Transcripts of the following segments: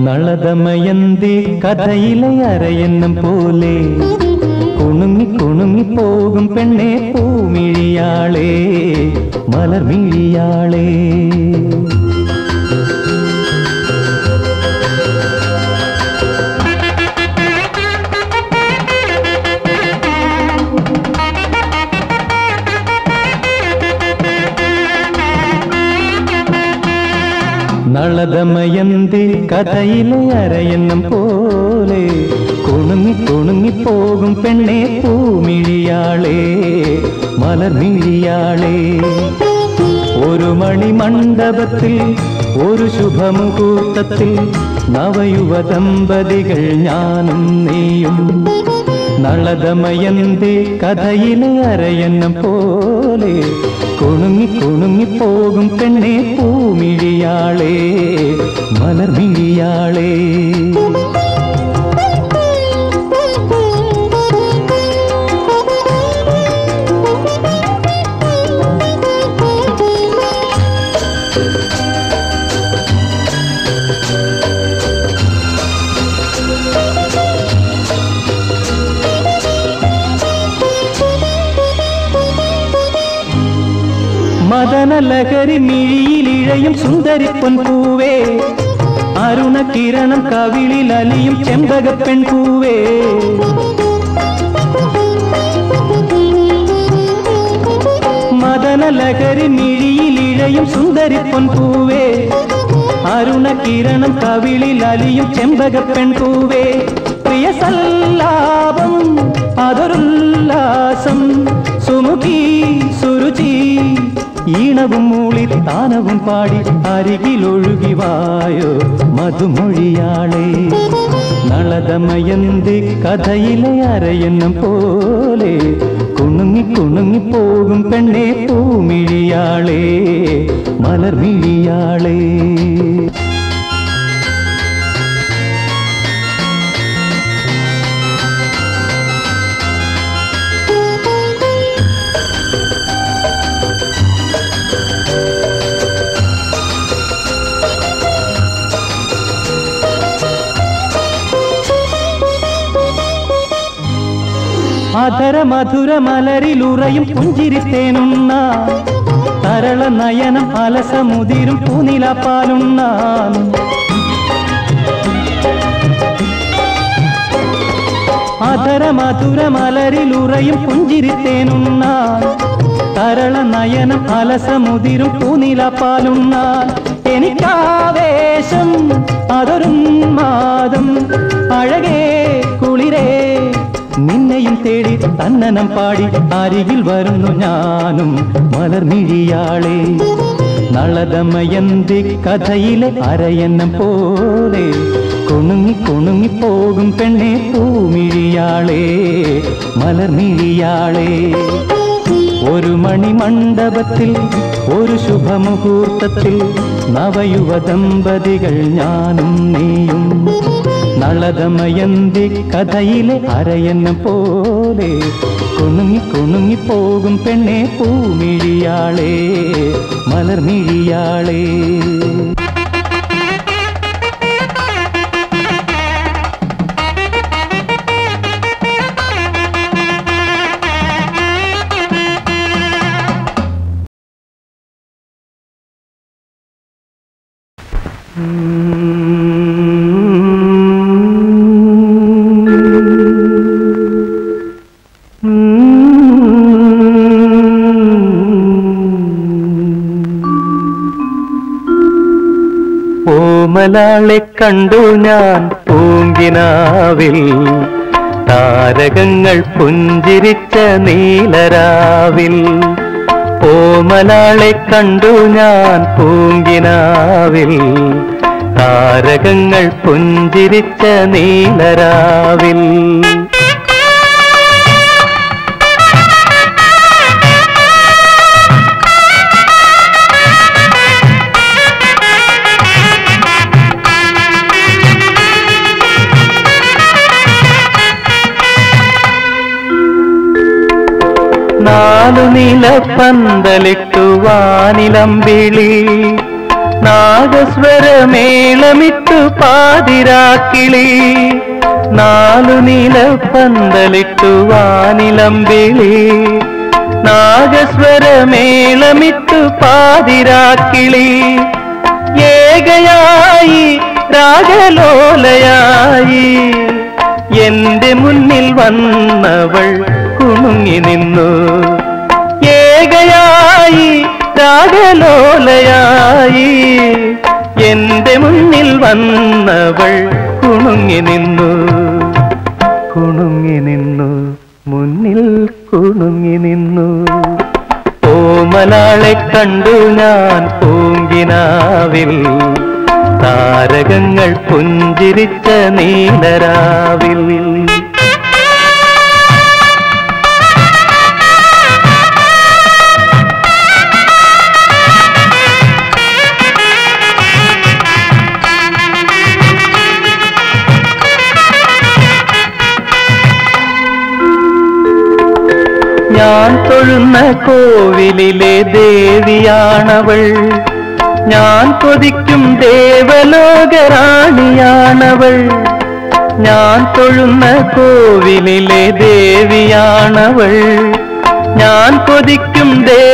നളതമയന്തി കഥയിലെ അരയന്നം പോലെ കുണുങ്ങി കുണുങ്ങി പോകും പെണ്ണെ പൂമിഴിയാളേ മലർമിഴിയാളേ നളതമയന്തി കഥയിലെ അരയന്നം പോലെ കുണുങ്ങി കുണുങ്ങി പോകും പെണ്ണെ പൂമിഴിയാളേ മലർമിഴിയാളേ ഒരു മണിമണ്ഡപത്തിൽ ഒരു ശുഭമുഹൂർത്തത്തിൽ നവയുവ ദമ്പതികൾ ഞാനും നീയും നളതമയന്തി കഥയിലെ അരയന്നം പോലെ കുണുങ്ങി കുണുങ്ങി പോകും പെണ്ണെ പൂമിഴിയാളേ മലർമിഴിയാളേ മദനലഹരി മിഴിയിലിഴയും സുന്ദരിപ്പൊൻ പൂവേ അരുണ കിരണം കവിളിൽ അലിയും ചെമ്പകപ്പെൺ പൂവേ മദനലഹരി മിഴിയിലിഴയും സുന്ദരിപ്പൊൻ പൂവേ അരുണ കിരണം കവിളിൽ അലിയും ചെമ്പകപ്പെൺ പൂവേ പ്രിയ സല്ലാപം അതൊരുല്ലാസം സുമുഖി സുരുചി ഈണവും മൂളി താനവും പാടി അരികിലൊഴുകി വായോ മധുമൊഴിയാളേ നളതമയന്തി കഥയിലെ അരയന്നം പോലെ കുണുങ്ങി കുണുങ്ങി പോകും പെണ്ണെ പൂമിഴിയാളേ മലർമിഴിയാളേ അധര മധുര മലരിലുറയും പുഞ്ചിരിത്തേനുണ്ണ തരള നയനം അലസമുതിരും പൂനിലപ്പാലുണ്ണാൻ അധര മധുര മലരിലുറയും പുഞ്ചിരിത്തേനുണ്ണാൻ തരള നയനം അലസമുതിരും പൂനിലപ്പാലുണ്ണാൻ എനിക്കാവേശം അതൊരുന്മാദം അഴകേ കുളിരേ നിന്നെയും തേടി തന്നനം പാടി അരികിൽ വരുന്നു ഞാനും മലർമിഴിയാളേ നളതമയന്തി കഥയിലെ അരയന്നം പോലെ കുണുങ്ങി കുണുങ്ങി പോകും പെണ്ണെ പൂമിഴിയാളേ മലർമിഴിയാളേ ഒരു മണിമണ്ഡപത്തിൽ ഒരു ശുഭമുഹൂർത്തത്തിൽ നവയുവ ദമ്പതികൾ ഞാനും നീയും നളതമയന്തി കഥയിലെ അരയന്നം പോലെ കുണുങ്ങി കുണുങ്ങി പോകും പെണ്ണെ പൂമിഴിയാളേ മലർമിഴിയാളേ ഓമലാളെ കണ്ടു ഞാൻ പൂങ്കിനാവിൽ താരകങ്ങൾ പുഞ്ചിരിച്ച നീലരാവിൽ ഓമലാളെ കണ്ടു ഞാൻ പൂങ്കിനാവിൽ താരകങ്ങൾ പുഞ്ചിരിച്ച നീലരാവിൽ നാലു നില പന്തലിട്ടു വാനിലമ്പിളി നാഗസ്വരമേളമിട്ടു പാതിരാക്കിളി നാലു നീല പന്തലിട്ടു വാനിലമ്പിളി നാഗസ്വരമേളമിട്ടു പാതിരാക്കിളി ഏകയായി രാഗലോലയായി എന്റെ മുന്നിൽ വന്നവൾ കുണുങ്ങി നിന്നു ഏകയായി രാഗലോലയായി എന്റെ മുന്നിൽ വന്നവൾ കുണുങ്ങി നിന്നു കുണുങ്ങി നിന്നു മുന്നിൽ കുണുങ്ങി നിന്നു ഓമലാളെ കണ്ടു ഞാൻ പൂങ്കിനാവിൽ താരകങ്ങൾ പുഞ്ചിരിച്ച നീലരാവിൽ ഞാൻ തൊഴുന്ന കോവിലിലെ ദേവിയാണവൾ ഞാൻ കൊതിക്കും ദേവലോകറാണിയാണവൾ ഞാൻ തൊഴുന്ന കോവിലിലെ ദേവിയാണവൾ ഞാൻ കൊതിക്കും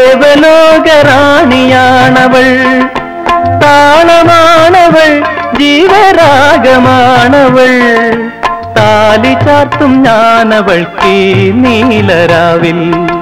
ദേവലോകറാണിയാണവൾ താളമാണവൾ ജീവരാഗമാണവൾ താലി ചാർത്തും ഞാനവൾക്ക് നീലരാവിൽ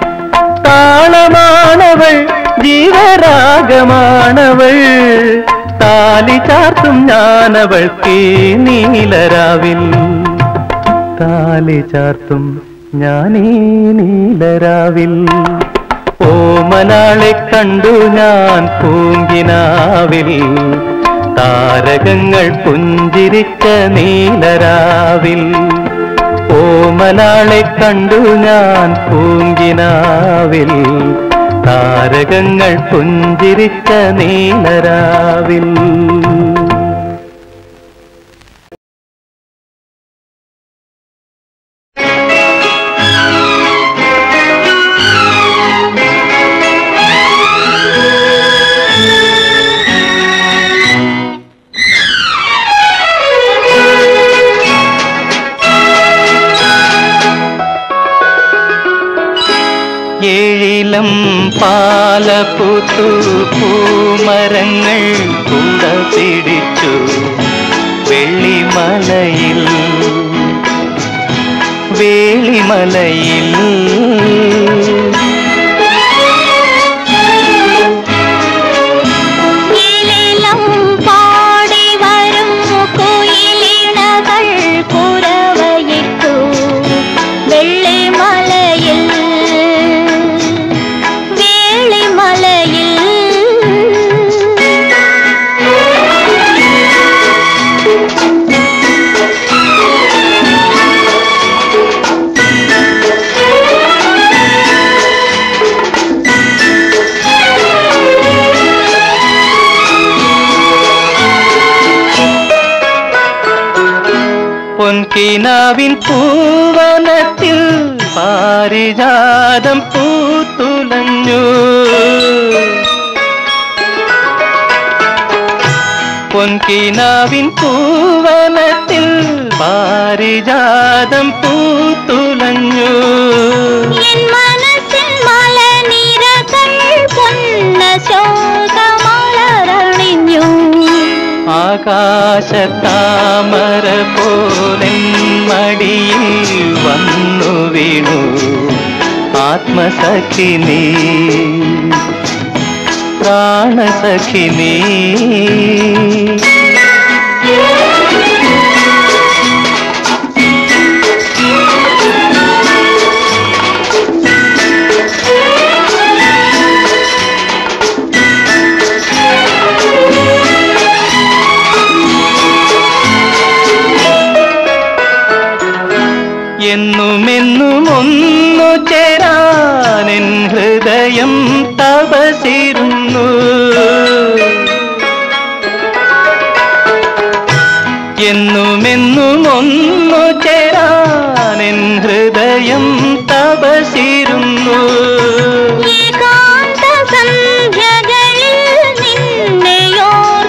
താളമാണവൾ ജീവരാഗമാണവൾ താലി ചാർത്തും ഞാനവൾക്ക് നീലരാവിൽ താലി ചാർത്തും ഞാനീ നീലരാവിൽ ഓമനാളെ കണ്ടു ഞാൻ പൂങ്കിനാവിൽ താരകങ്ങൾ പുഞ്ചിരിച്ച നീലരാവിൽ ഓമനാളെ കണ്ടു ഞാൻ പൂങ്കിനാവിൽ താരകങ്ങൾ പുഞ്ചിരിച്ച നീലരാവിൽ ഏഴിലം പാലപൂത്തു പൂമരങ്ങൾ കുട പിടിച്ചു വെള്ളിമലയിൽ വേളിമലയിൽ ഇലിലം പാടി വരും കുയിലിണകൾ കുരവയിട്ടു വെള്ളിമലയിൽ വേളിമലയിൽ പൊൻകിനാവിൻ പൂവനത്തിൽ പാരിജാതം പൂത്തുലഞ്ഞു പൊൻകിനാവിൻ പൂവനത്തിൽ പാരിജാതം പൂത്തുലഞ്ഞു എൻ മനസ്സിൻ മലനിരകൾ പൊന്ന ശോകമലരണിഞ്ഞു ആകാശത്താമര പോലെൻ മടിയിൽ വന്നു വീണു ആത്മസഖിനി പ്രാണസഖിനി എന്നുമെന്നും ഒന്നു ചേരാനെൻ ഹൃദയം തപസിരുന്നു എന്നുമെന്നും ഒന്നു ചേരാനെൻ ഹൃദയം തപസിരുന്നു ഏകാന്ത സന്ധ്യകളിൽ നിന്നെയോർത്തിരിക്കാൻ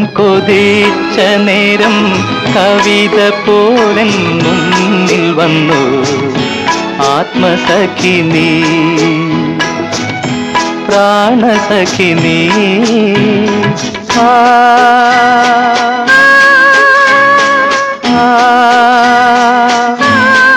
കൊതിച്ച നേരം കവിത പോലൻ മുന്നിൽ വന്നു ആത്മസഖി നീ പ്രാണസഖി നീ ആ ആ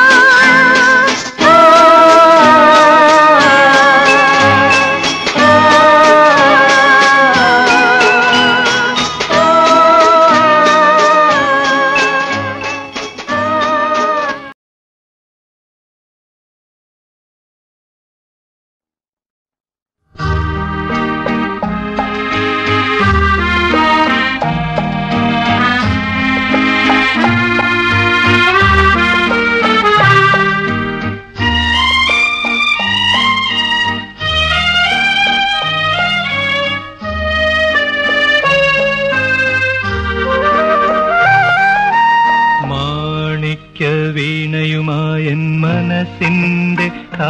മാണിക്യ വീണയുമായൻ മനസ്സിന്റെ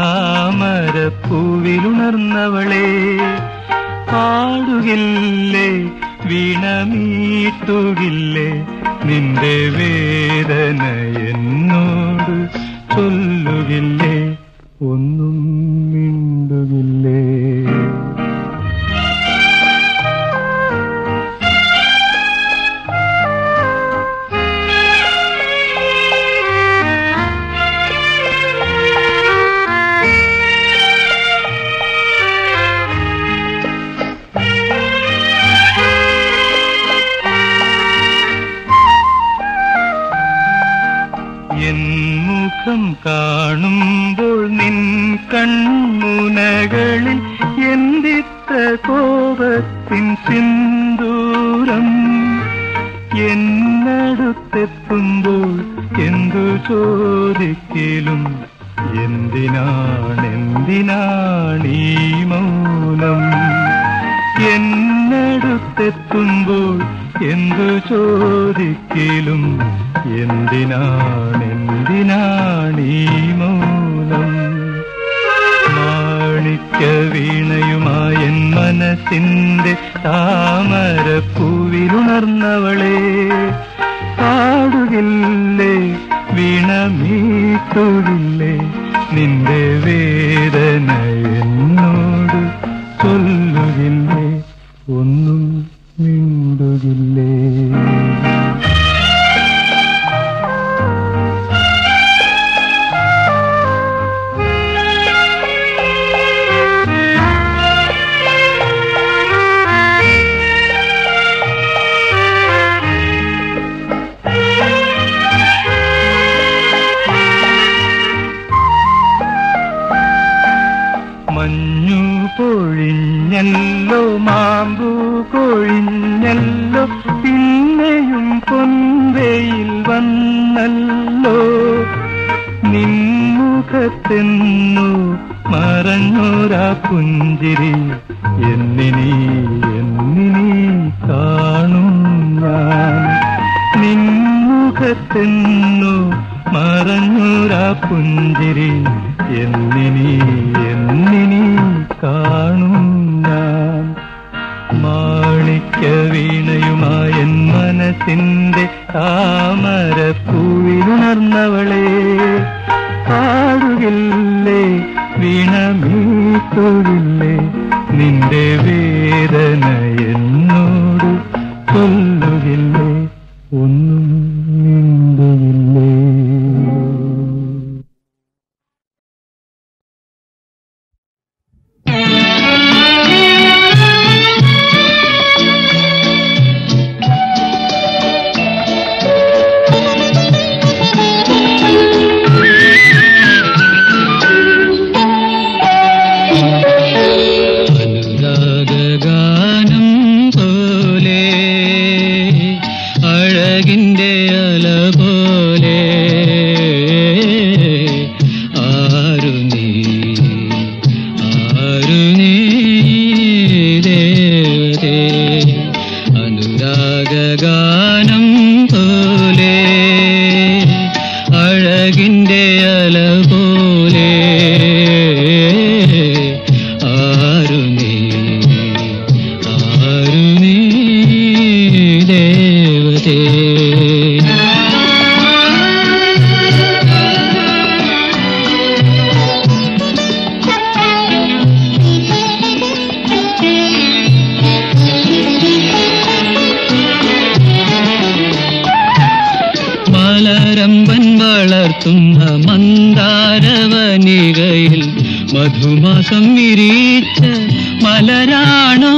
താമരപ്പൂവിലുണർന്നവളെ പാടുകില്ലേ വീണമീട്ടുകില്ലേ നിന്റെ വേദന എന്നോട് ചൊല്ലുകില്ലേ ഒന്നും മിണ്ടുകില്ലേ എൻ മുഖം കാണുമ്പോൾ നിൻ കൺമുനകളിൽ എന്തിത്ത കോപത്തിൻ സിന്ദൂരം എന്നടുത്തെത്തുമ്പോൾ എന്തു ചോദിക്കലും എന്തിനാണെന്തിനാണീ മൗനം എന്നടുത്തെത്തുമ്പോൾ എന്തു ചോദിക്കലും എന്തിനാണെന്തിനാണീ മൗനം മാണിക്യ വീണയുമായ മനസ്സിന്റെ താമരപ്പൂവിലുണർന്നവളെ പാടുകില്ലേ വീണമീട്ടുകില്ലേ നിന്റെ വേദന എന്നോട് ചൊല്ലുകില്ലേ ഒന്നും മിണ്ടുകില്ലേ മഞ്ഞു പൊഴിഞ്ഞല്ലോ മാമ്പു കൊഴിഞ്ഞല്ലോ പിന്നെയും പൊൻവെയിൽ വന്നല്ലോ നിൻമുഖത്തെന്നു മറഞ്ഞോരാ പുഞ്ചിരി എന്നിനി എന്നിനി കാണും ഞാൻ നിൻമുഖത്തെന്നു മറഞ്ഞോരാ പുഞ്ചിരി എന്നിനി എന്നിനി കാണും ഞാൻ മാണിക്യ വീണയുമായ മനസ്സിന്റെ താമരപ്പൂവിലുണർന്നവളെ പാടുകില്ലേ വീണമീട്ടുകില്ലേ നിന്റെ വേദന എന്നോട് ചൊല്ലുകില്ലേ ഒന്നും മിണ്ടുകില്ലേ അനുരാഗാനം പോലെ മധുമാസം വിരിച്ച മലരാണോ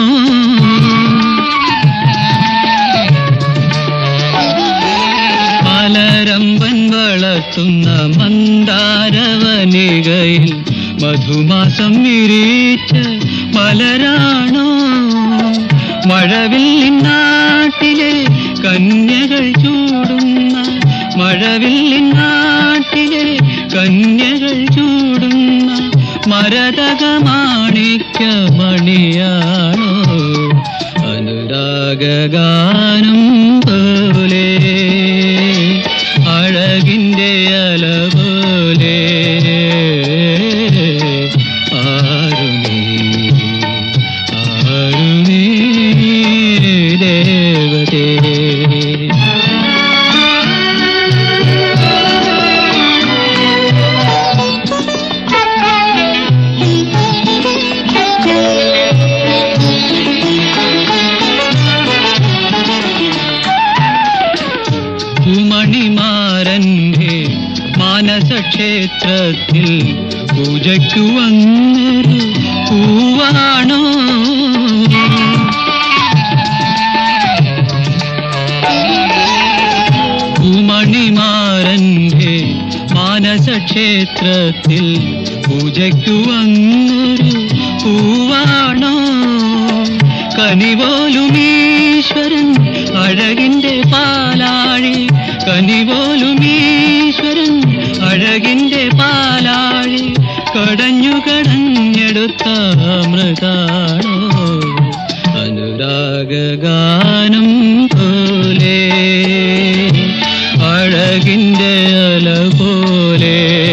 മലരമ്പൻ വളർത്തുന്ന മന്ദാരവനികയിൽ മധുമാസം വിരിച്ച മലരാണോ മഴവില്ലിൻ നാട്ടിലെ കന്യകൾ ചൂടുന്ന മഴവില്ലിൻ നാട്ടിലെ കന്യകൾ ചൂടുന്ന മരതകമാണിക്യ മണിയാണോ അനുരാഗാനം പോലെ അഴകിൻ്റെ അല പോലെ ആരുമേ ആരുമേ ദേവതേ പൂമണിമാരന്റെ മാനസക്ഷേത്രത്തിൽ പൂജയ്ക്കു വന്നൊരു പൂവാണോ പൂമണിമാരന്റെ മാനസക്ഷേത്രത്തിൽ പൂജയ്ക്കു വന്നൊരു പൂവാണോ കനിപോലും ഈശ്വരൻ അഴകിന്റെ പാലാഴി കനിപോലും ഈശ്വരൻ അഴകിന്റെ പാലാഴി കടഞ്ഞു കടഞ്ഞെടുത്ത അമൃതാണോ അനുരാഗാനം പോലെ അഴകിന്റെ അല പോലെ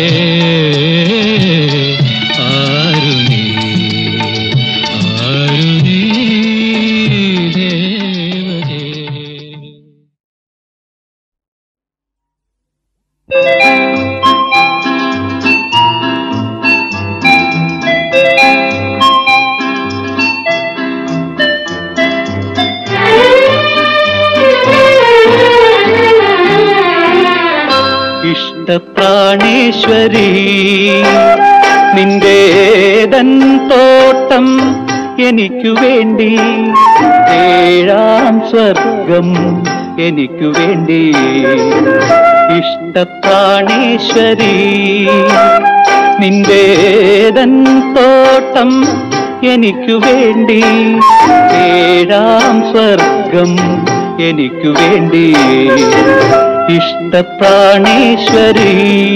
ആരുണി ആരുണി ദേവതേ ഇഷ്ടപ്രാണേശ്വരി നിന്റേതൻ തോട്ടം എനിക്കു വേണ്ടി ഏഴാം സ്വർഗം എനിക്കു വേണ്ടി ഇഷ്ടപ്രാണേശ്വരി നിന്റേതൻ തോട്ടം എനിക്കു വേണ്ടി ഏഴാം സ്വർഗം എനിക്കു വേണ്ടി ഇഷ്ടപ്രാണേശ്വരി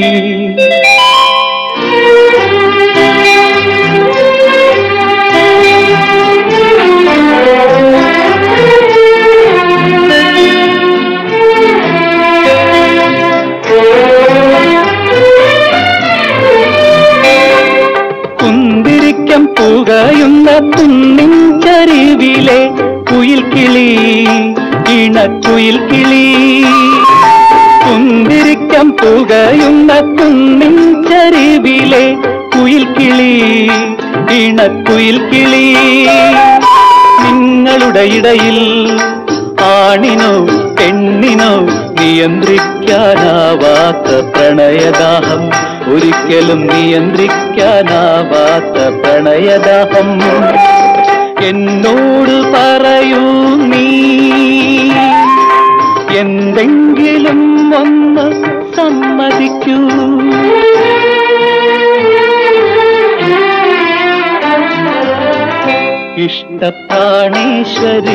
കുന്തിരിക്കം പുകയുന്ന കുന്നിൻ ചരിവിലെ കുയിൽ കിളി ഇണക്കുയിൽ കിളി കുന്തിരിക്കം പുകയുന്ന കുന്നിൻ ചരിവിലെ കുയിൽ കിളി ഇണക്കുയിൽ കിളി നിങ്ങളുടെ ഇടയിൽ ആണിനോ പെണ്ണിനോ നിയന്ത്രിക്കാനാവാത്ത പ്രണയദാഹം ഒരിക്കലും നിയന്ത്രിക്കാനാവാത്ത പ്രണയദാഹം എന്നോട് പറയൂ നീ എന്തെങ്കിലും ഒന്ന് സമ്മതിക്കൂ ഇഷ്ടപ്രാണേശ്വരി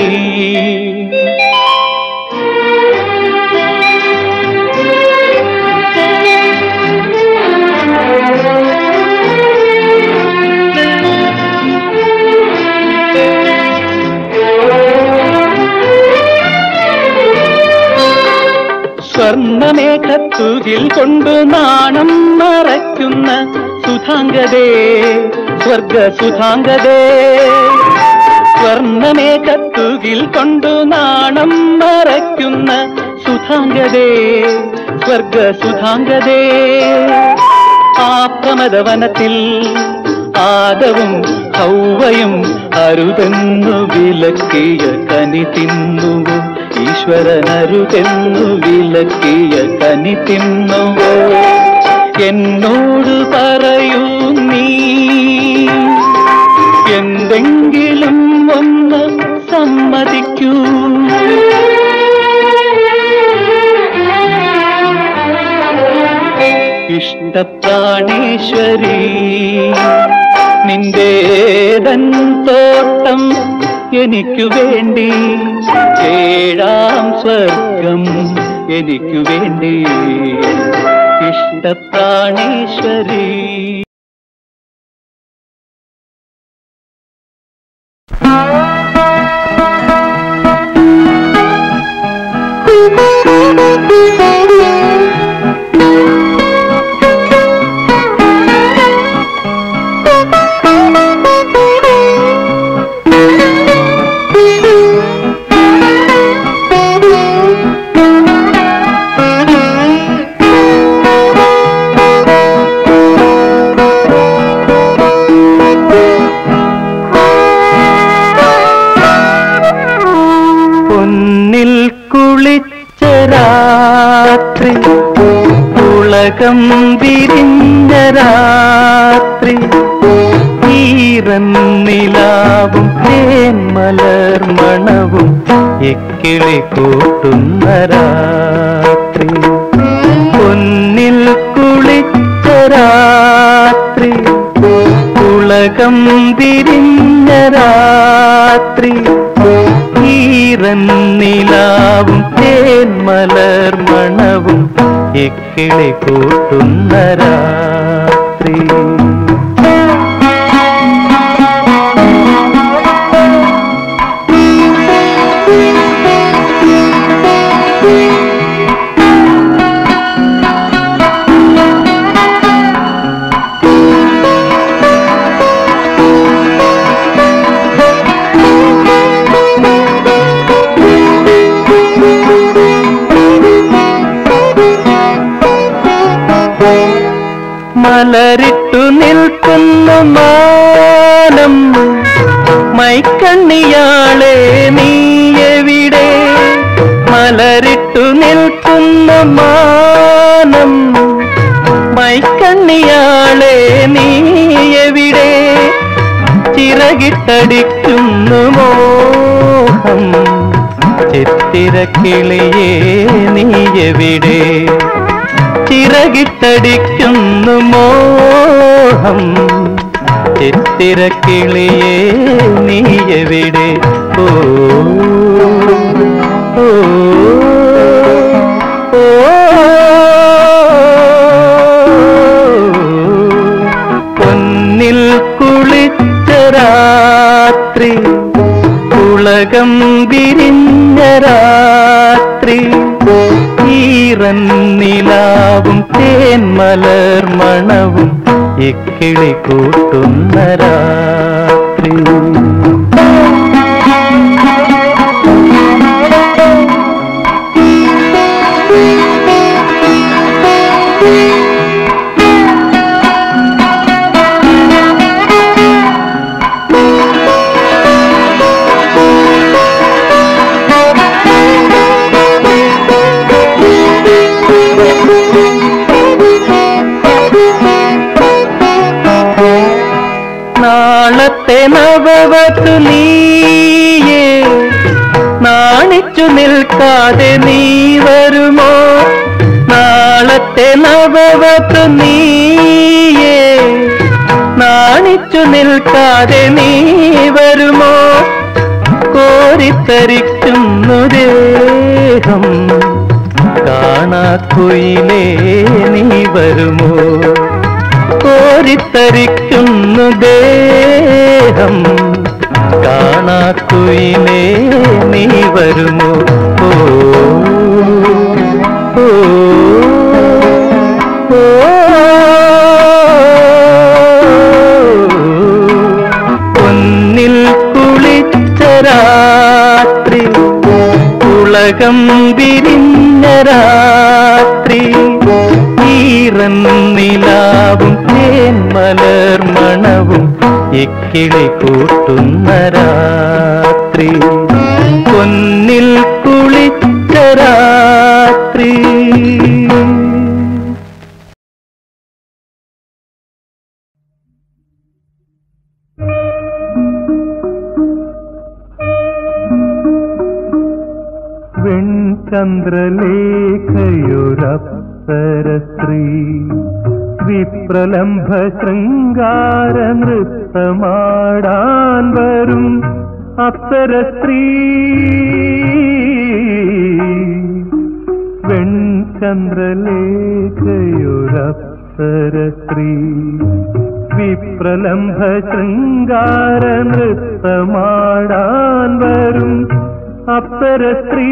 സ്വർണമേഘത്തുകിൽ കൊണ്ടു നാണം മറയ്ക്കുന്ന സുധാംഗതേ സ്വർഗ സുധാംഗതേ സ്വർണമേഘത്തുകിൽ കൊണ്ടു നാണം മറയ്ക്കുന്ന സുധാംഗതേ സ്വർഗ സുധാംഗതേ ആ പ്രമദവനത്തിൽ ആദവും ഹൗവയും അരുതെന്നു വിലക്കിയ കനി തിന്നുവോ ഈശ്വരൻ അരുതെന്നു വിലക്കിയ കനി തിന്നുവോ എന്നോട് പറയൂ നീ നോവെങ്കിലും ഒന്ന് സമ്മതിക്കൂ ഇഷ്ടപ്രാണേശ്വരി നിന്റേതൻ തോട്ടം എനിക്കു വേണ്ടി ഏഴാം സ്വർഗം എനിക്കു വേണ്ടി ഇഷ്ടപ്രാണേശ്വരി പൊന്നിൽ കുളിച്ച രാത്രി ഉലകം വിരിഞ്ഞ രാത്രി ഈറൻ നിലാവും തേന്മലർ മണവും എക്കിളി കൂട്ടുന്ന രാത്രി പൊന്നിൽ കുളിച്ച രാത്രി ഉലകം വിരിഞ്ഞ രാത്രി ഈറൻ നിലാവും തേന്മലർ മണവും എക്കിളി കൂട്ടുന്ന രാത്രി മലരിട്ടു നിൽക്കുന്ന മാനം മൈക്കണ്ണിയാളെ നീ എവിടെ മലരിട്ടു നിൽക്കുന്ന മാനം മൈക്കണ്ണിയാളെ നീ എവിടെ ചിറകിട്ടടിക്കുന്നു മോഹം ചിത്തിരക്കിളിയേ നീ എവിടെ ചിറകിട്ടടിക്കുന്നു മോഹം ചിത്തിരക്കിളിയേ നീ എവിടെ ഓ ഓ, ഓ, പൊന്നിൽ കുളിച്ച രാത്രി ഉലകം വിരിഞ്ഞ രാത്രി ഈറൻ നിലാവും തേന്മലർ മണവും ഇക്കിളി കൂട്ടുന്ന രാത്രി നാളത്തെ നവവധു നീയേ നാണിച്ചു നിൽക്കാതെ നീ വരുമോ നാളത്തെ നവവധു നീയേ നാണിച്ചു നിൽക്കാതെ നീ വരുമോ കോരിത്തരിക്കുന്നു ദേഹം കാണാക്കുയിലേ നീ വരുമോ കോരിത്തരിക്കുന്നു ദേഹം കാണാക്കുയിലേ നീ വരുമോ ഓ ഓ, ഓ, പൊന്നിൽ കുളിച്ച രാത്രി ഉലകം വിരിഞ്ഞ രാത്രി ഈറൻ നിലാവും തേന്മലർ മണവും ഇക്കിളി കൂട്ടുന്ന രാത്രി പൊന്നിൽ കുളിച്ച രാത്രി ചന്ദ്രലേഖയൊരപ്സര സ്ത്രീ വിപ്രലംഭ ശൃംഗാര നൃത്തമാടാൻ വരും അപ്സര സ്ത്രീ വെൺചന്ദ്രലേഖയൊരപ്സര സ്ത്രീ വിപ്രലംഭ ശൃംഗാര നൃത്തമാടാൻ വരും അപ്സര സ്ത്രീ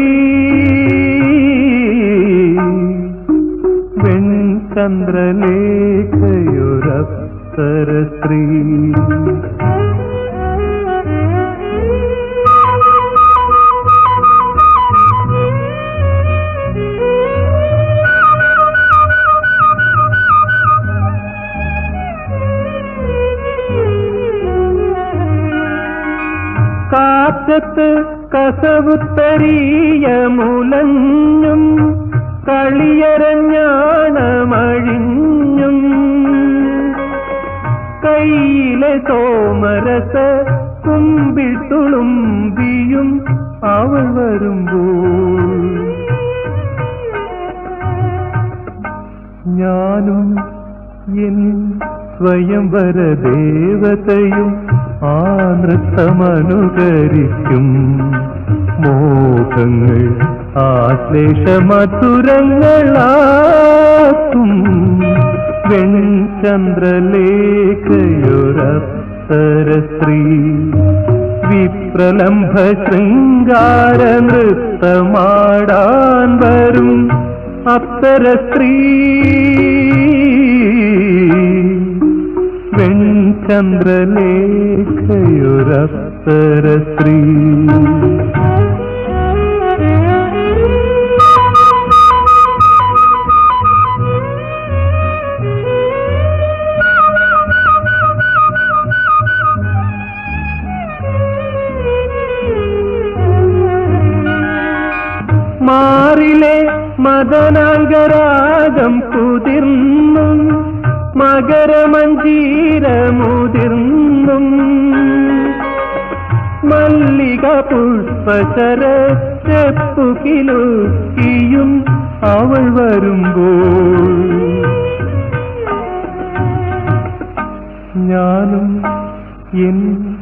വെൺചന്ദ്രലേഖയൊരപ്സര സ്ത്രീ കാറ്റത്ത് കസവുത്തരീയ മുലഞ്ഞും കളിയരഞ്ഞാണമഴിഞ്ഞും കയ്യിലെ തോമരസ കുമ്പിൾ തുളുമ്പിയും അവൾ വരുമ്പോൾ ഞാനും എൻ സ്വയംവര ദേവതയും ആ നൃത്തമനുകരിക്കും മോഹങ്ങൾ ആശ്ലേഷമധുരങ്ങളാക്കും വെൺചന്ദ്രലേഖയൊരപ്സര സ്ത്രീ വിപ്രലംഭ ശൃംഗാര നൃത്തമാടാൻ വരും അപ്സര സ്ത്രീ വെൺചന്ദ്രലേഖയൊരപ്സര സ്ത്രീ മാറിലെ മദനാംഗരാഗം കുതിർന്നും മകരമഞ്ജീരമുതിർന്നും മല്ലിക പുഷ്പശര ചെപ്പുകിലുക്കിയും അവൾ വരുമ്പോൾ ഞാനും എൻ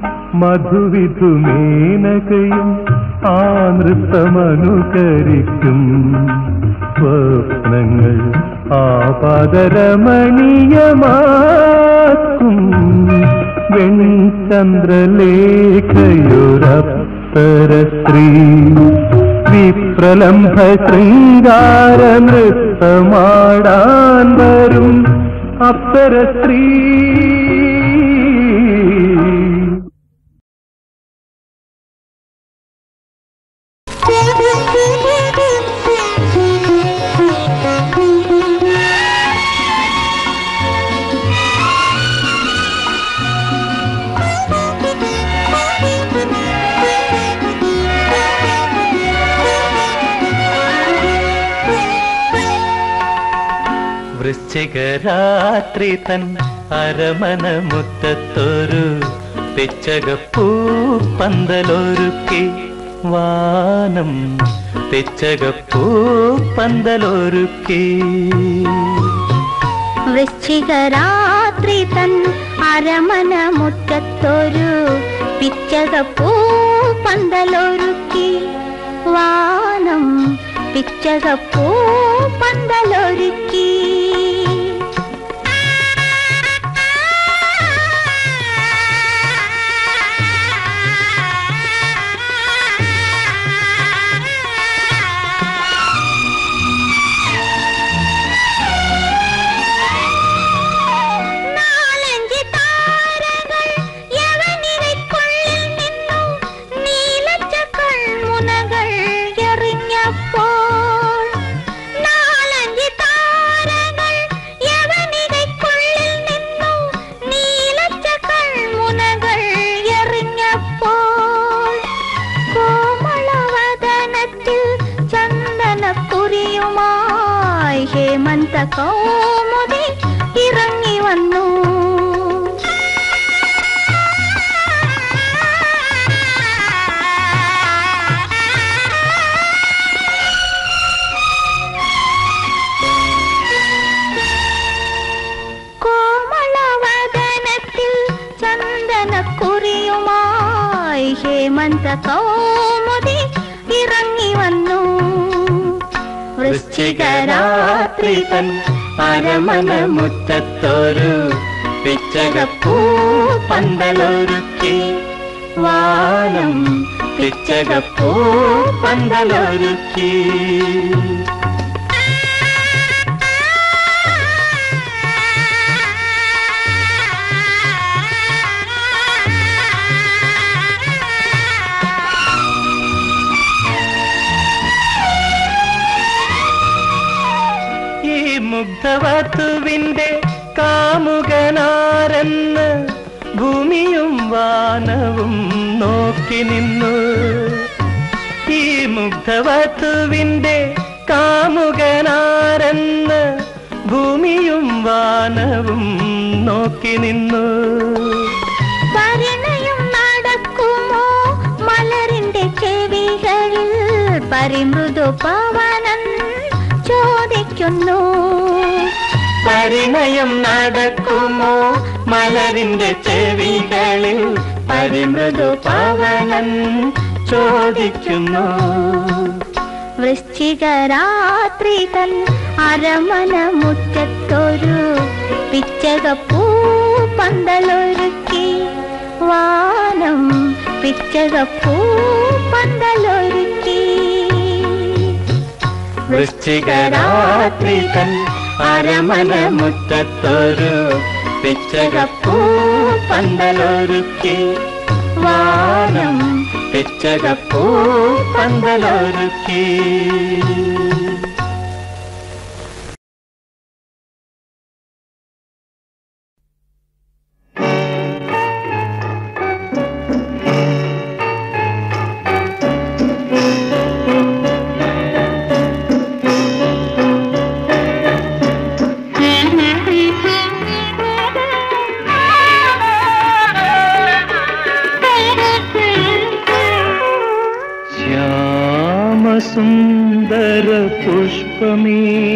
മധുവിധുമേനകയും ആ നൃത്തമനുകരിക്കും സ്വപ്നങ്ങൾ ആപാദരമണീയമാക്കും വെൺചന്ദ്രലേഖയൊരപ്സര സ്ത്രീ വിപ്രലംഭ ശൃംഗാര നൃത്തമാടാൻ വരും അപ്സര സ്ത്രീ വൃശ്ചികരാത്രി തൻ അരമന മുറ്റത്തൊരു പിച്ചകപ്പൂ പന്തലൊരുക്കി വാനം പിച്ചകപ്പൂ പന്തലൊരുക്കി വൃശ്ചികരാത്രി തൻ അരമന മുറ്റത്തൊരു പിച്ചകപ്പൂ പന്തലൊരുക്കി വാനം പിച്ചകപ്പൂ പന്തലൊരുക്കി നാലഞ്ച് താരകൾ യവനിരയ്ക്കുള്ളിൽ നിന്നും നീലച്ച കൺമുനകൾ എറിഞ്ഞപ്പോൾ നാലഞ്ച് താരകൾ യവനിരയ്ക്കുള്ളിൽ നിന്നും നീലച്ച കൺമുനകൾ എറിഞ്ഞപ്പോൾ കോമളവദനത്തിൽ ചന്ദനക്കുറിയുമായി ഹേമന്ത കൗമുദി ഇറങ്ങി വന്നു ഹേമന്ത കൗമുദി ഇറങ്ങി വന്നു വൃശ്ചികരാത്രി തൻ അരമന മുറ്റത്തൊരു പിച്ചകപ്പൂ പന്തലൊരുക്കി വാനം പിച്ചകപ്പൂ പന്തലൊരുക്കി ഈ മുഗ്ധവത്തുവിന്റെ കാമുകനാരെന്ന് ഭൂമിയും വാനവും നോക്കി നിന്നു ഈ മുഗ്ധവത്തുവിന്റെ കാമുകനാരെന്ന് ഭൂമിയും വാനവും നോക്കി നിന്നു പരിണയം നടക്കുമോ മലരിന്റെ ചെവികളിൽ പരിമൃദു പവനൻ ചോദിക്കുന്നു പരിണയം നടക്കുമോ മലരിന്റെ ചെവികളിൽ പരിമൃദു പവനൻ ചോദിക്കുന്നു വൃശ്ചികരാത്രി തൻ അരമന മുറ്റത്തൊരു പിച്ചകപ്പൂ പന്തലൊരുക്കി വാനം പിച്ചകപ്പൂ പന്തലൊരുക്കി വൃശ്ചികരാത്രി തൻ അരമന മുറ്റത്തൊരു പിച്ചകപ്പൂ പന്തലൊരുക്കി വാനം പിച്ചകപ്പൂ പന്തലൊരുക്കി ശ്യാമസുന്ദര പുഷ്പമേ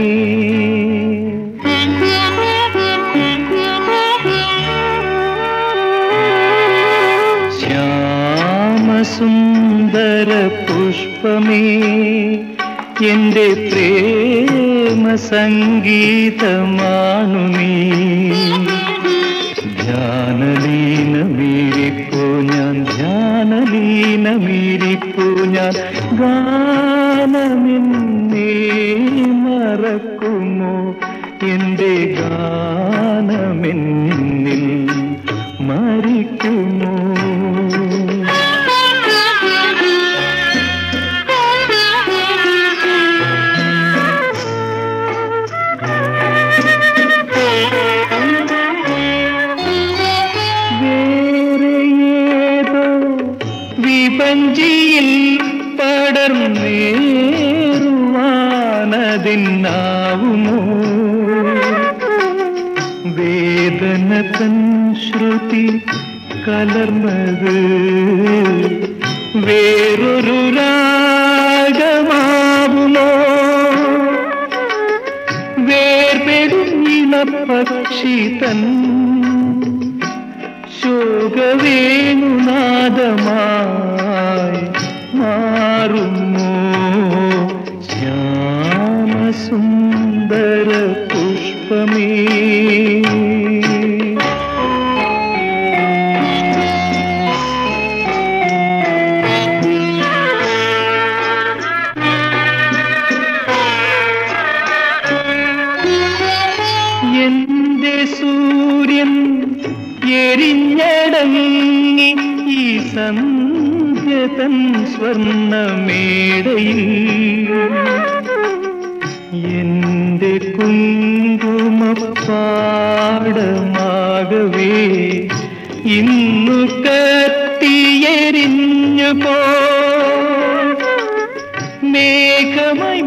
ശ്യാമസുന്ദര പുഷ്പമേ എന്റെ പ്രേമ സംഗീതമാണു നീ ധ്യാനലീനമീരിപ്പോ ഞാൻ ധ്യാനലീനമീരിപ്പോ ഞാൻ ഗാനമെന്നേ മറക്കുമോ എന്റെ ഗാനമെന്നിൽ മരിക്കുമോ വേറെ ഏതോ വിപഞ്ചിയിൽ പടർന്നേറുവാനതിന്നാവുമോ വേദന തൻ ശ്രുതി കലർന്നത് വേറൊരു രാഗമാവുമോ വേർപെടും ഇളപ്പക്ഷി തൻ ശോകവേണുനാദമായി മാറുമോ ശ്യാമസുന്ദര പുഷ്പമേ എന്റെ സൂര്യൻ എരിഞ്ഞടങ്ങി ഈ സന്ധ്യതൻ സ്വർണ്ണമേടയിൽ എന്റെ കുങ്കുമപ്പാടമാകവേ ഇന്നു കത്തിയെരിഞ്ഞു പോ മേഘമായി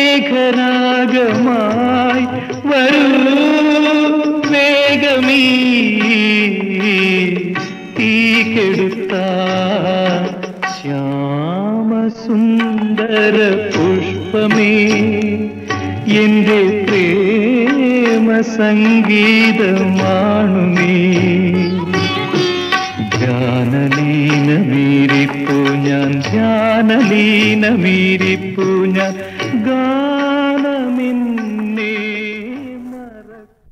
മേഘരാഗമായി വരൂ വേഗമീ തീ കെടുത്ത ശ്യാമസുന്ദര പുഷ്പമേ എന്റെ പ്രേമ സംഗീതമാണു നീ ധ്യാനലീനമീരിപ്പോ ധ്യാനലീനമീരിപ്പു ഞാൻ ഗാനമെന്നേ മറ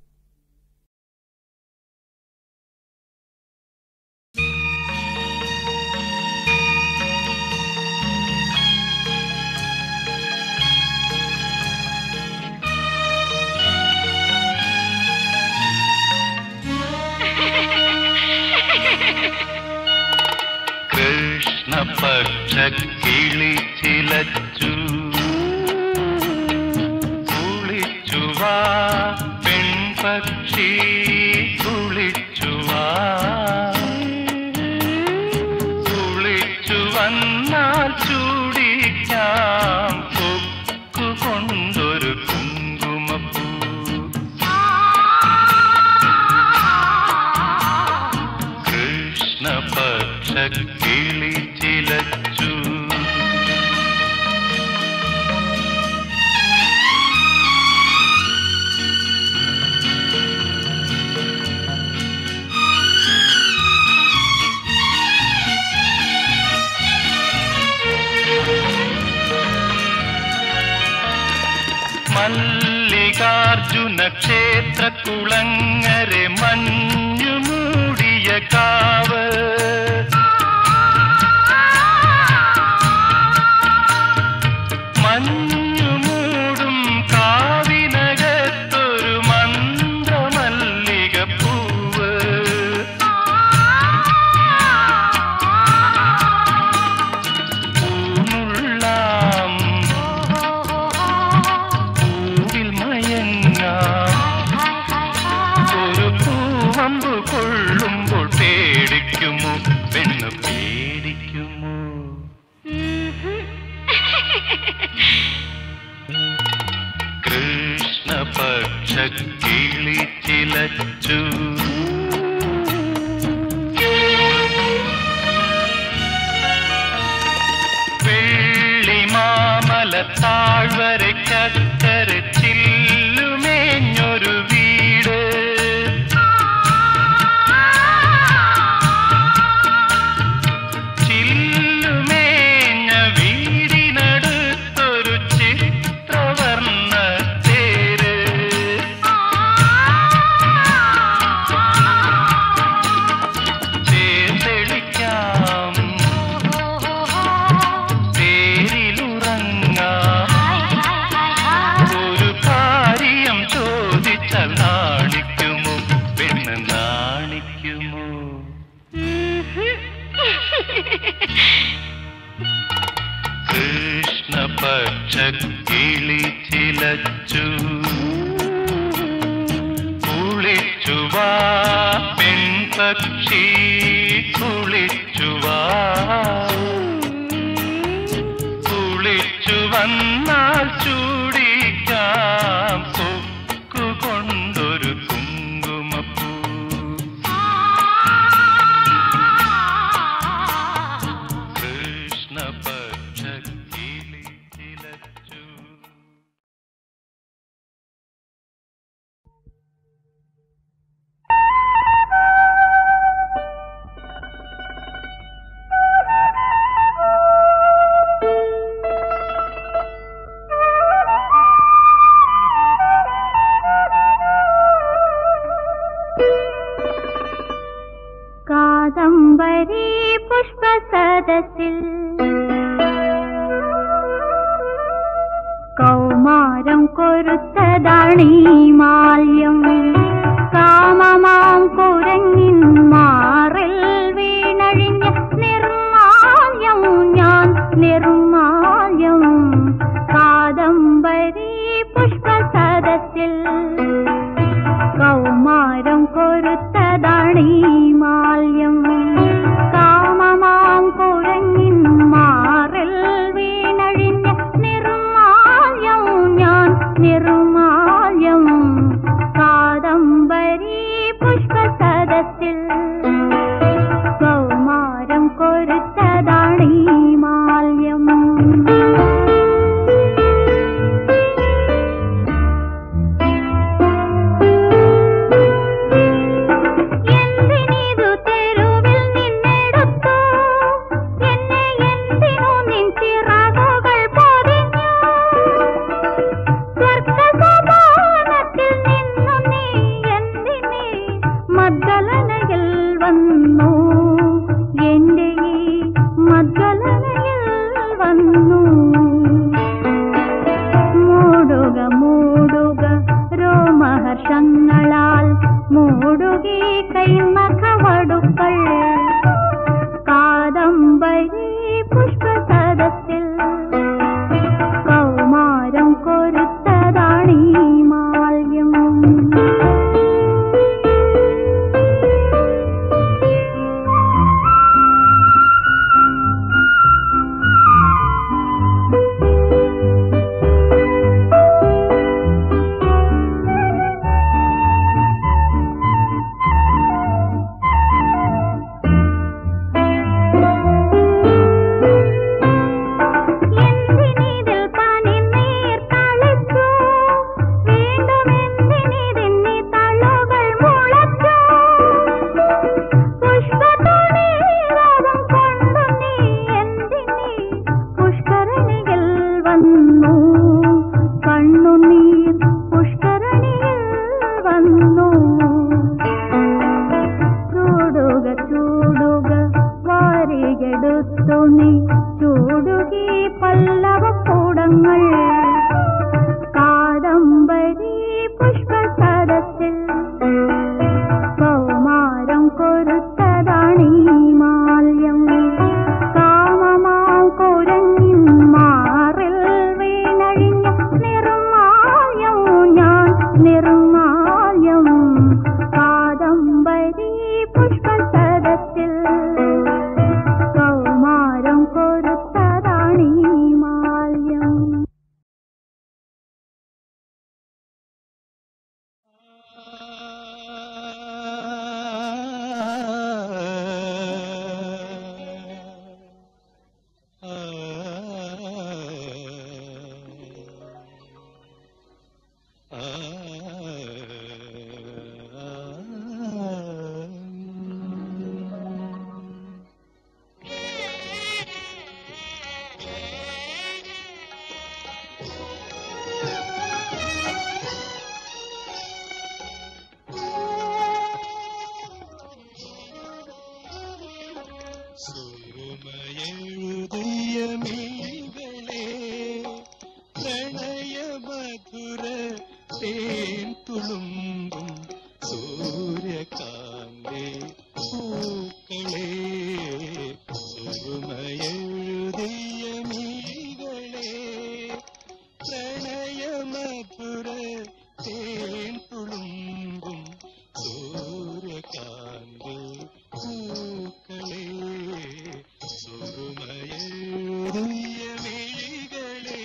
കൃഷ്ണപക്ഷ കിളി ചിലച്ചു കുളിച്ചുവാ പെൺപക്ഷി കുളിച്ചുവാ കുളിച്ചു വന്നാൽ ചൂടിക്കാം കൊക്കു കൊണ്ടൊരു കുങ്കുമപ്പൂ കൃഷ്ണപക്ഷ കിളി ചിലച്ചു മല്ലികാർജുന ക്ഷേത്ര കുളങ്ങരെ മഞ്ഞു മൂടിയ കാവ് മഞ്ഞു മൂടും കാവിനകത്തൊരു മന്ത്രമല്ലിക പൂവ് പൂമുള്ളാം പൂവിൽ മയങ്ങാം ഒരു പൂവമ്പ് കൊള്ളുമ്പോൾ പേടിക്കുമോ പെണ്ണ് പേടിക്കുമോ കൃഷ്ണപക്ഷ കിളി ചിലച്ചു വെള്ളിമാമല താഴ്വരയ്ക്കര ചില്ലുമേഞ്ഞൊരു വീട് ചില്ലുമേഞ്ഞ വീടിനടുത്തൊരു ചിത്രവർണ്ണ തേര് തേർത്തെളിക്കാം തേരിലുറങ്ങാം ഒരു കാര്യം ചോദിച്ചാൽ നാണിക്കുമോ പെണ്ണ് നാണിക്കുമോ കൃഷ്ണപക്ഷ കിളി ചിലച്ചു കുളിച്ചുവാ പെൺപക്ഷി കുളിച്ചുവാ കുളിച്ചു വന്നാൽ ചൂടിക്കാം കൊക്കു കൊണ്ടൊരു കുങ്കുമപ്പൂ കൃഷ്ണപക്ഷ കിളി ചിലച്ചു കാദംബരി പുഷ്പസദസ്സിൽ കൗമാരം കൊരുത്തതാണീ മാല്യം കാമമാം കുരങ്ങിൻ മാറിൽ വീണഴിഞ്ഞ നിർമാല്യം ഞാൻ നിർമാല്യം കാദംബരി പുഷ്പസദസ്സിൽ കൗമാരം കൊരുത്തതാണീ മാല്യം കാമമാം കുരങ്ങിൻ മാറിൽ വീണഴിഞ്ഞ നിർമാല്യം ഞാൻ നിർമാല്യം കാദം പുഷ്പസദസ്സിൽ കൗമാരം കൊരുത്തതാണീ മാല്യം എന്തിനിതിൽ പനിനീർ തളിച്ചു വീണ്ടും എന്തിനിതിന്നി തള്ളുകൾ മുളച്ചു പുഷ്പതുണീരവം കൊണ്ടു നീ എന്തിനി പുഷ്കരണിയിൽ വന്നു കണ്ണുനീർ പുഷ്കരണിയിൽ വന്നു ചൂടുക ചൂടുക വാരിയെടുത്തു നീ ചൂടുകി പല്ലവക്കൂടങ്ങൾ കാദംബരി പുഷ്പസരത്തിൽ കൗമാരം കൊരുത്തതാണീ മാല്യം കാമമാം കുരങ്ങിൻ മാറിൽ വീണഴിഞ്ഞ നിർമാല്യം ഞാൻ നിർമാല്യം കാദംബരി പുഷ്പസരത്തിൽ കൗമാരം കൊരുത്തതാണീ മാല്യം സുറുമയെഴുതിയമീകളെ പ്രണയമധുര തേൻ തുളുമ്പും സൂര്യകാന്തി പൂക്കളെ സുറുമയെഴുതിയമീകളെ പ്രണയമധുര തേൻ തുളുമ്പും സൂര്യകാന്തി പൂക്കളെ സുറുമയെഴുതിയ മിഴികളെ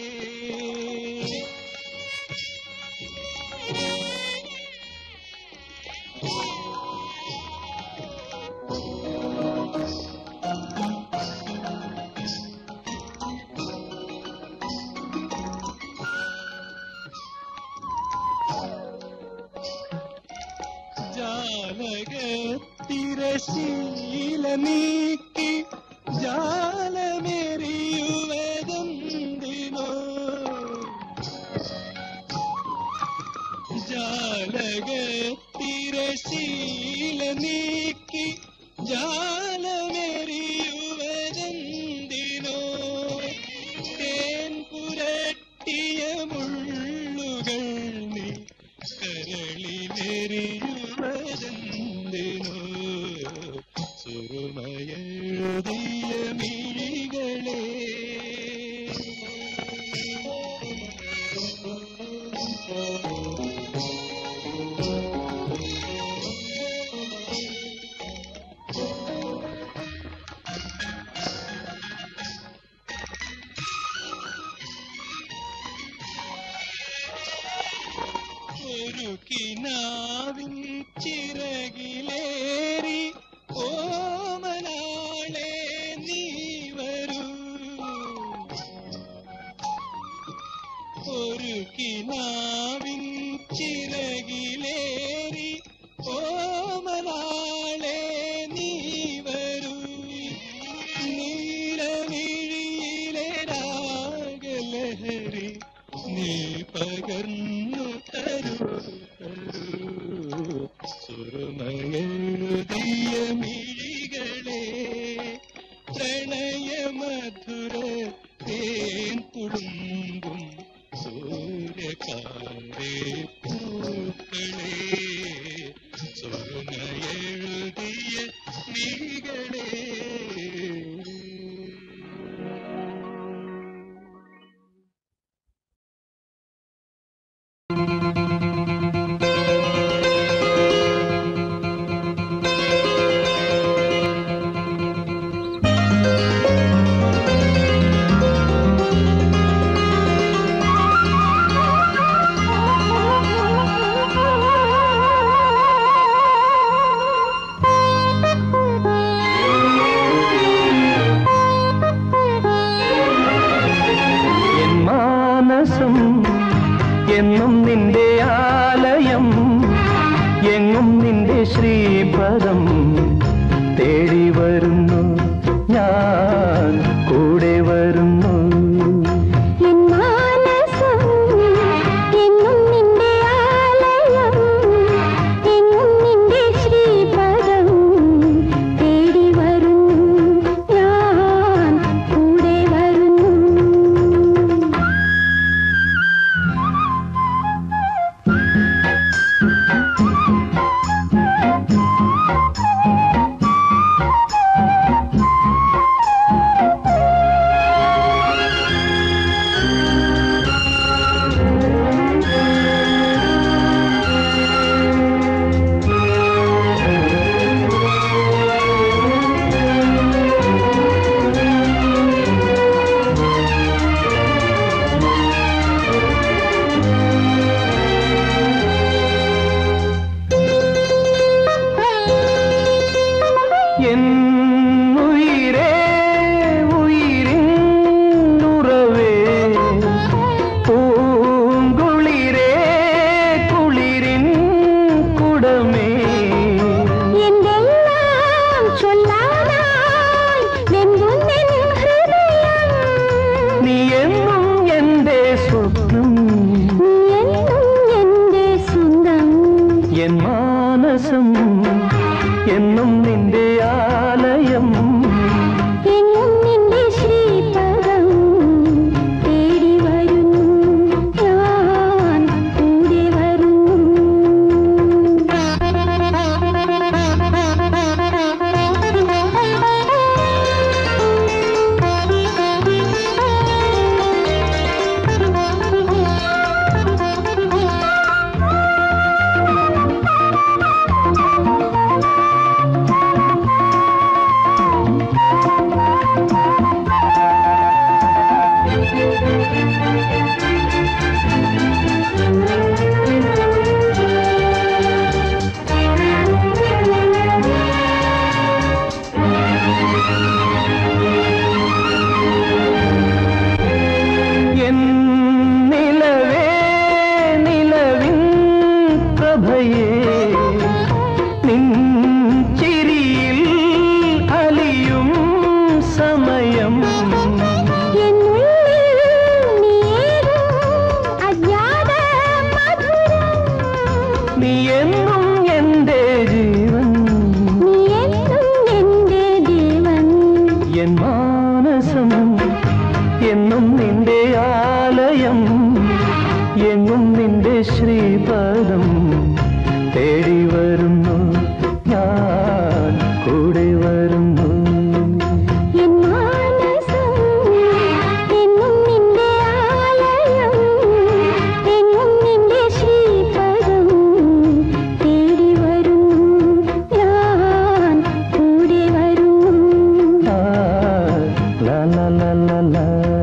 ജാലക തിരശീല നീക്കി ജാലമെറിയുവതെന്തിനോ ജാലക തിരശീല നീക്കി ജാലമെറിയുവതെന്തിനോ തേൻ പുരട്ടിയ മുള്ളുകൾ നീ കരളിലെറിയുവതെന്തിനോ സുറുമയെഴുതിയ മിഴികളെ ഒരു കിനാവിൻ ചിറകിലേറി ഓമനാളെ നീ വരൂ ഒരു കിനാവിൻ ചിറകിലേറി ഓമനാളെ നീ വരൂ നീലമിഴിയിലെ രാഗലഹരി നീ പകർന്നു തരൂ തരൂ എന്നും നിന്റെ ആലയം എങ്ങും നിന്റെ ശ്രീപദം തേടി വരുന്നു ഞാൻ കൂടെ വരുന്നു എൻ മാനസം എന്നും നിന്റെ ആലയം എങ്ങും നിന്റെ ശ്രീപദം തേടി വരുന്നു ഞാൻ കൂടെ വരുന്നു എൻ ഉയിരേ ഉയിരിൻ ഉറവേ പൂങ്കുളിരേ കുളിരിൻ കുടമേ എന്തെല്ലാം ചൊല്ലാനായി വെമ്പുന്നെൻ ഹൃദയം നീ എന്നും എൻ്റെ സ്വപ്നം നീ എന്നും എന്റെ സ്വന്തം എൻ മാനസം എന്നും നിന്റെ ആലയം എങ്ങും നിന്റെ ശ്രീപദം തേടി വരുന്നു ഞാൻ കൂടെ വരുന്നു എൻ നിലവേ നിലവിൻ പ്രഭയേ നിൻ ചിരിയിൽ അലിയും സമയം എന്നുള്ളിൽ നീയേകും അജ്ഞാത മധുരം. നീ എന്നും എൻ്റെ ജീവൻ നീ എന്നും എന്റെ ജീവൻ. എൻ മാനസം എന്നും നിന്റെ ആലയം എങ്ങും നിന്റെ ശ്രീപദം തേടി വരുന്നു ഞാൻ കൂടെ വരുന്നു എൻ മാനസം എന്നും നിന്റെ ആലയം. എങ്ങും നിന്റെ ശ്രീപദം തേടി വരുന്നു ഞാൻ കൂടെ വരുന്നു ആ, ലാ ലാ ലാ ലാ ലാ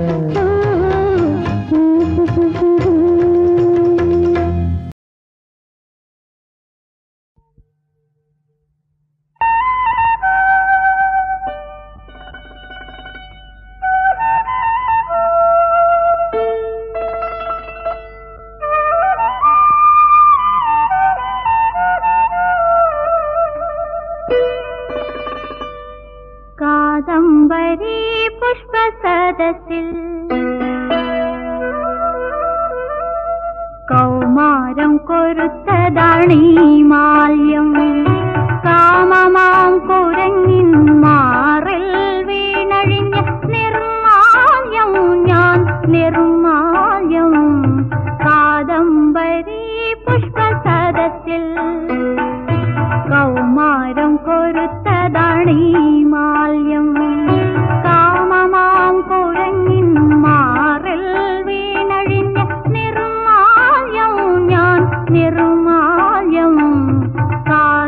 കാദംബരി പുഷ്പസദസ്സിൽ കൗമാരം കൊരുത്തതാണീ മാല്യം കാമമാം കുരങ്ങിൻ മാറിൽ വീണഴിഞ്ഞ നിർമാല്യം ഞാൻ നിർമാല്യം കാദംബരി പുഷ്പസദസ്സിൽ കൗമാരം കൊരുത്തതാണീ മാല്യം കാമമാം കുരങ്ങിൻ മാറിൽ വീണഴിഞ്ഞ നിർമാല്യം ഞാൻ നിർമാല്യം കാ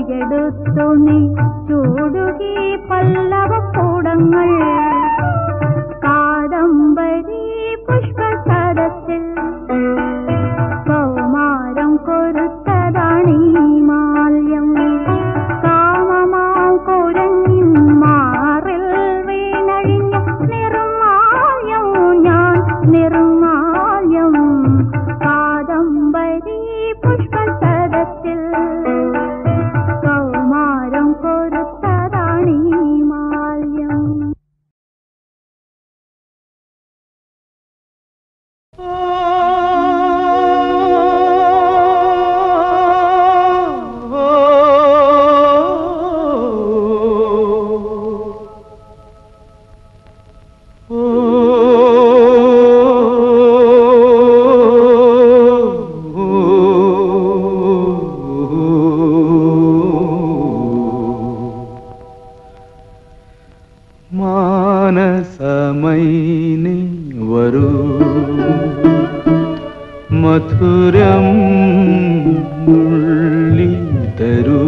എടുത്തു നീ ചൂടുകി പല്ലവക്കൂടങ്ങൾ കാദംബരി പുഷ്പസരത്തിൽ കൗമാരം കൊരുത്തതാണീ മാല്യം കാമമാം കുരങ്ങിൻ മാറിൽ വീണഴിഞ്ഞ നിർമാല്യം ഞാൻ നിർമാല്യം കാദംബരി പുഷ്പസരത്തിൽ കൗമാരം കൊരുത്തതാണീ മാല്യം മാനസമൈനി വരൂ മധുരം നുള്ളി തരൂ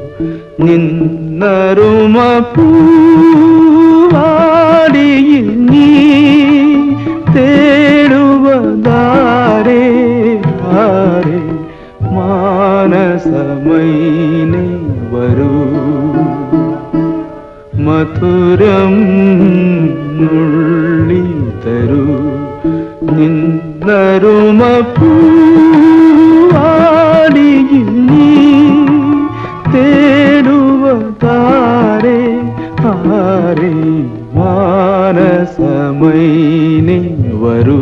നിന്നറുമ പൂവാടിയിൽ നീ തേടുവതാരേ ആരേ മാനസമൈനി വരൂ മധുരം നുള്ളി തരൂ നിന്നരുമ പൂവാടിയിൽ നീ തേടുവതാരേ ആരേ മാനസമൈനി വരൂ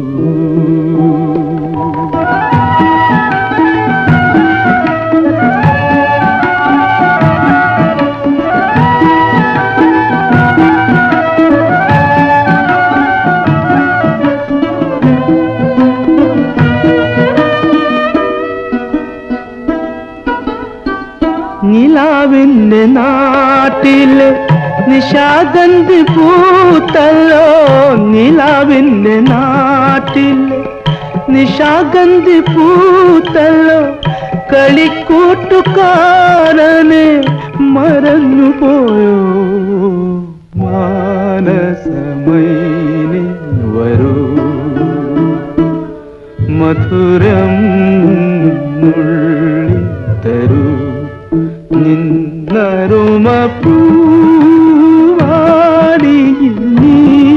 നിലാവിന്റെ നാട്ടില് നിശാഗന്ധി പൂത്തല്ലോ നിലാവിന്റെ നാട്ടില് നിശാഗന്ധി പൂത്തല്ലോ കളിക്കൂട്ടുകാരനെ മറന്നു പോയോ മാനസമൈനി വരൂ മധുരം നുള്ളി തരൂ നിന്നരുമ പൂവാടിയിൽ നീ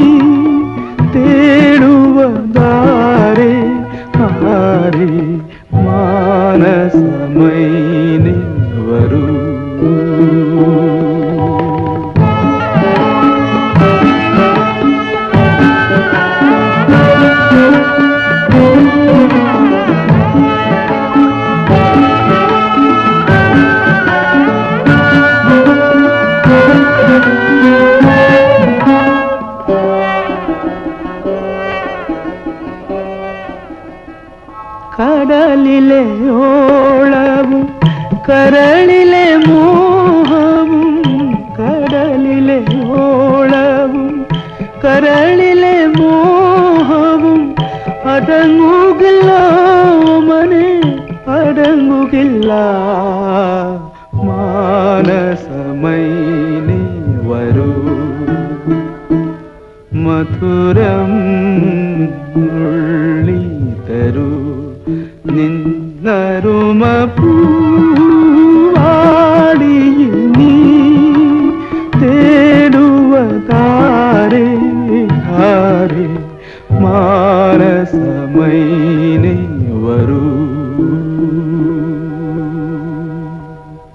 തേടുവതാരേ ആരേ മാനസമൈനി വരൂ കടലിലെ ഓളവും കരളിലെ മോഹവും കടലിലെ ഓളവും കരളിലെ മോഹവും അടങ്ങുകില്ല മനെ അടങ്ങുകില്ല മാനസമൈനി വരൂ മധുരം നുള്ളി തരൂ നിന്നരുമ പൂവാടിയിൽ നീ തേടുവതാരേ ആരേ മാനസമൈ